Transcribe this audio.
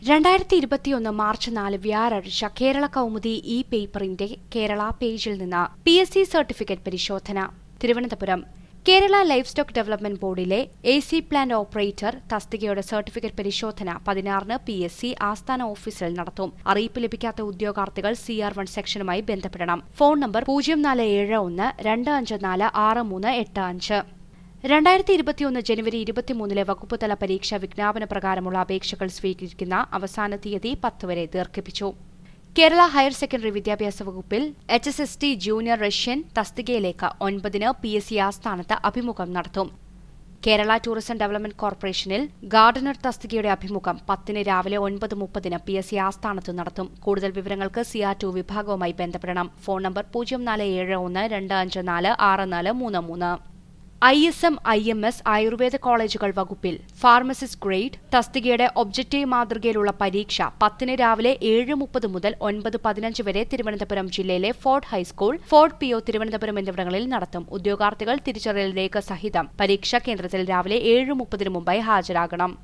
രണ്ടായിരത്തി ഇരുപത്തിയൊന്ന് മാർച്ച് നാല് വ്യാഴാഴ്ച കേരള കൗമുദി ഇ പേപ്പറിന്റെ കേരള പേജിൽ നിന്ന് പി എസ് സി സർട്ടിഫിക്കറ്റ് പരിശോധന Thiruvananthapuram Kerala life stock development ബോർഡിലെ എ സി പ്ലാന്റ് ഓപ്പറേറ്റർ തസ്തികയുടെ സർട്ടിഫിക്കറ്റ് പരിശോധന പതിനാറിന് പി എസ് സി ആസ്ഥാന ഓഫീസിൽ നടത്തും അറിയിപ്പ് ലഭിക്കാത്ത ഉദ്യോഗാർത്ഥികൾ സി ആർ വൺ സെക്ഷനുമായി ബന്ധപ്പെടണം ഫോൺ നമ്പർ പൂജ്യം നാല് ഏഴ് ഒന്ന് രണ്ട് അഞ്ച് നാല് ആറ് മൂന്ന് എട്ട് അഞ്ച് രണ്ടായിരത്തി ഇരുപത്തിയൊന്ന് ജനുവരി ഇരുപത്തിമൂന്നിലെ വകുപ്പുതല പരീക്ഷാ വിജ്ഞാപന പ്രകാരമുള്ള അപേക്ഷകൾ സ്വീകരിക്കുന്ന അവസാന തീയതി പത്ത് വരെ ദീർഘിപ്പിച്ചു കേരള ഹയർ സെക്കൻഡറി വിദ്യാഭ്യാസ വകുപ്പിൽ H S S T junior Russian തസ്തികയിലേക്ക് ഒൻപതിന് പി എസ് സി ആസ്ഥാനത്ത് അഭിമുഖം നടത്തും കേരള ടൂറിസം ഡെവലപ്മെന്റ് കോർപ്പറേഷനിൽ ഗാർഡനർ തസ്തികയുടെ അഭിമുഖം പത്തിന് രാവിലെ ഒൻപത് മുപ്പതിന് പി എസ് സി ആസ്ഥാനത്ത് നടത്തും കൂടുതൽ വിവരങ്ങൾക്ക് സി ആർ ടു വിഭാഗവുമായി ബന്ധപ്പെടണം ഫോൺ നമ്പർ പൂജ്യം നാല് ഏഴ് ഒന്ന് രണ്ട് അഞ്ച് നാല് ആറ് നാല് മൂന്ന് മൂന്ന് I S M I M S Ayurveda കോളേജുകൾ വകുപ്പിൽ ഫാർമസിസ്റ്റ് ഗ്രേഡ് തസ്തികയുടെ ഒബ്ജക്റ്റീവ് മാതൃകയിലുള്ള പരീക്ഷ പത്തിന് രാവിലെ ഏഴ് മുപ്പത് മുതൽ ഒൻപത് പതിനഞ്ച് വരെ തിരുവനന്തപുരം ജില്ലയിലെ fort high school fort P O Thiruvananthapuram എന്നിവിടങ്ങളിൽ നടത്തും ഉദ്യോഗാർത്ഥികൾ തിരിച്ചറിയൽ രേഖ സഹിതം പരീക്ഷാ കേന്ദ്രത്തിൽ രാവിലെ ഏഴ് മുപ്പതിന് മുമ്പായി ഹാജരാകണം